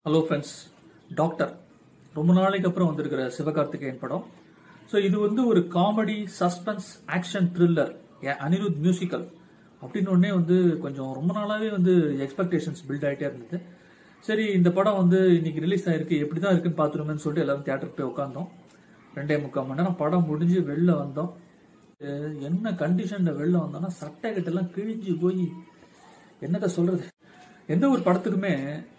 hello friends doctor ரொம்ப நாளைக்கு அப்புறம் வந்திருக்கிற சிவகார்த்திகேயன் படம் ஸோ இது வந்து ஒரு comedy suspense action thriller Anirudh musical அப்படின்னு உடனே வந்து கொஞ்சம் ரொம்ப நாளாவே வந்து எக்ஸ்பெக்டேஷன்ஸ் பில்ட் ஆகிட்டே இருந்தது சரி இந்த படம் வந்து இன்னைக்கு ரிலீஸ் ஆயிருக்கு எப்படி தான் இருக்குன்னு பார்த்துருமேன்னு சொல்லிட்டு எல்லாரும் தியேட்டருக்கு போய் உட்காந்தோம் ரெண்டே முக்கால் மணி நேரம் படம் முடிஞ்சு வெளில வந்தோம் அஹ் என்ன கண்டிஷன்ல வெளில வந்தோம்னா சட்டை கிட்டெல்லாம் கிழிஞ்சு போய் என்னத்த சொல்றது எந்த ஒரு படத்துக்குமே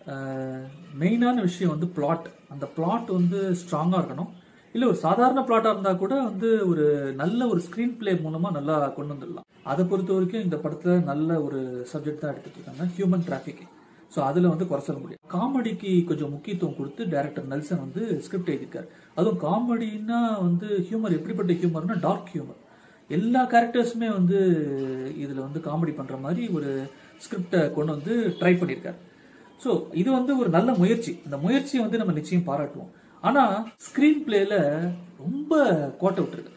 மெயினான விஷயம் வந்து பிளாட் அந்த பிளாட் வந்து ஸ்ட்ராங்கா இருக்கணும் இல்ல ஒரு சாதாரண பிளாட்டா இருந்தா கூட வந்து ஒரு நல்ல ஒரு ஸ்கிரீன் பிளே மூலமா நல்லா கொண்டு வந்துடலாம் அதை பொறுத்த வரைக்கும் இந்த படத்துல நல்ல ஒரு சப்ஜெக்ட் தான் எடுத்துட்டு இருக்காங்க ஹியூமன் டிராஃபிக்கிங் ஸோ அதில் வந்து குறை சொல்ல முடியும் காமெடிக்கு கொஞ்சம் முக்கியத்துவம் கொடுத்து டைரக்டர் நெல்சன் வந்து ஸ்கிரிப்ட் எழுதியிருக்காரு அதுவும் காமெடின்னா வந்து ஹியூமர் எப்படிப்பட்ட ஹியூமர்னா டார்க் ஹியூமர் எல்லா கேரக்டர்ஸுமே வந்து இதில் வந்து காமெடி பண்ணுற மாதிரி ஒரு ஸ்கிரிப்டை கொண்டு வந்து ட்ரை பண்ணியிருக்காரு ஸோ இது வந்து ஒரு நல்ல முயற்சி இந்த முயற்சியை வந்து நம்ம நிச்சயம் பாராட்டுவோம் ஆனால் ஸ்க்ரீன் பிளேல ரொம்ப கோட்டை விட்டுருக்கு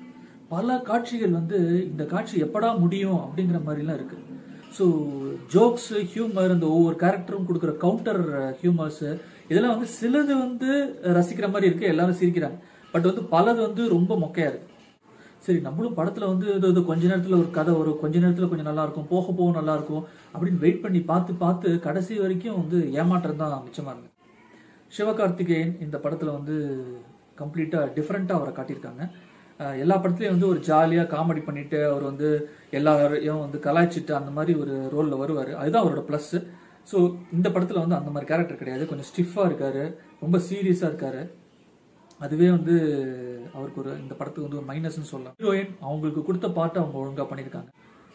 பல காட்சிகள் வந்து இந்த காட்சி எப்படா முடியும் அப்படிங்கிற மாதிரிலாம் இருக்கு ஸோ ஜோக்ஸ் ஹியூமர் இந்த ஒவ்வொரு கேரக்டரும் கொடுக்குற கவுண்டர் ஹியூமர்ஸ் இதெல்லாம் வந்து சிலது வந்து ரசிக்கிற மாதிரி இருக்கு எல்லாரும் சிரிக்கிறாங்க பட் வந்து பலது வந்து ரொம்ப மொக்கையா இருக்கு சரி நம்மளும் படத்துல வந்து இது இது கொஞ்ச நேரத்துல ஒரு கதை வரும் கொஞ்ச நேரத்துல கொஞ்சம் நல்லா இருக்கும் போக போக நல்லா இருக்கும் அப்படின்னு வெயிட் பண்ணி பார்த்து பார்த்து கடைசி வரைக்கும் வந்து ஏமாற்றம் தான் மிச்சமா இருந்தது சிவகார்த்திகேயன் இந்த படத்துல வந்து கம்ப்ளீட்டா டிஃப்ரெண்டா அவரை காட்டியிருக்காங்க அஹ் எல்லா படத்துலயும் வந்து ஒரு ஜாலியா காமெடி பண்ணிட்டு அவர் வந்து எல்லாரையும் வந்து கலாய்ச்சிட்டு அந்த மாதிரி ஒரு ரோல்ல வருவாரு அதுதான் அவரோட பிளஸ் ஸோ இந்த படத்துல வந்து அந்த மாதிரி கேரக்டர் கிடையாது கொஞ்சம் ஸ்டிஃபா இருக்காரு ரொம்ப சீரியஸா இருக்காரு அதுவே வந்து அவருக்கு ஒரு இந்த படத்துக்கு வந்து ஒரு மைனஸ்னு சொல்லலாம் ஹீரோயின் அவங்களுக்கு கொடுத்த பாட்டை அவங்க ஒழுங்கா பண்ணியிருக்காங்க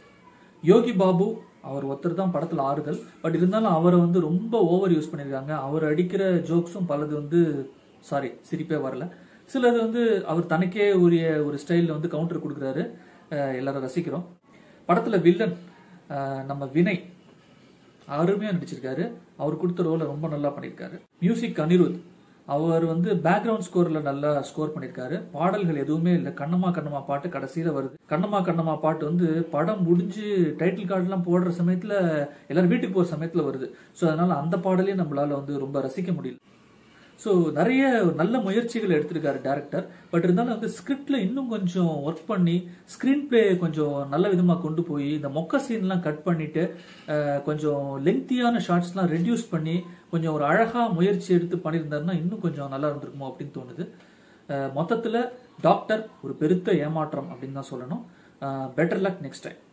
யோகி பாபு அவர் ஒருத்தர் தான் படத்துல ஆறுதல் பட் இருந்தாலும் அவரை வந்து ரொம்ப ஓவர் யூஸ் பண்ணியிருக்காங்க அவர் அடிக்கிற ஜோக்ஸும் பலது வந்து சாரி சிரிப்பே வரல சிலது வந்து அவர் தனக்கே உரிய ஒரு ஸ்டைலில் வந்து கவுண்டர் கொடுக்குறாரு அஹ் எல்லாரும் ரசிக்கிறோம் படத்துல வில்லன் அஹ் நம்ம வினய் அருமையா நடிச்சிருக்காரு அவர் கொடுத்த ரோலை ரொம்ப நல்லா பண்ணியிருக்காரு மியூசிக் அனிருத் அவர் வந்து பேக்ரவுண்ட் ஸ்கோர்ல நல்லா ஸ்கோர் பண்ணியிருக்காரு பாடல்கள் எதுவுமே இல்லை கண்ணம்மா கண்ணம்மா பாட்டு கடைசியில வருது கண்ணம்மா கண்ணம்மா பாட்டு வந்து படம் முடிஞ்சு டைட்டில் கார்டுலாம் போடுற சமயத்துல எல்லாரும் வீட்டுக்கு போற சமயத்துல வருது ஸோ அதனால அந்த பாடலையும் நம்மளால வந்து ரொம்ப ரசிக்க முடியல ஸோ நிறைய நல்ல முயற்சிகள் எடுத்திருக்காரு டேரக்டர் பட் இருந்தாலும் வந்து ஸ்கிரிப்ட்ல இன்னும் கொஞ்சம் ஒர்க் பண்ணி ஸ்கிரீன் பிளே கொஞ்சம் நல்ல விதமாக கொண்டு போய் இந்த மொக்க சீன்லாம் கட் பண்ணிட்டு அஹ், கொஞ்சம் லெங்க்தியான ஷார்ட்ஸ்லாம் ரெடியூஸ் பண்ணி கொஞ்சம் ஒரு அழகா முயற்சி எடுத்து பண்ணியிருந்தாருன்னா இன்னும் கொஞ்சம் நல்லா இருந்திருக்குமோ அப்படின்னு தோணுது அஹ், மொத்தத்துல டாக்டர் ஒரு பெருத்த ஏமாற்றம் அப்படின்னு தான் சொல்லணும் பெட்டர் லக் நெக்ஸ்ட் டைம்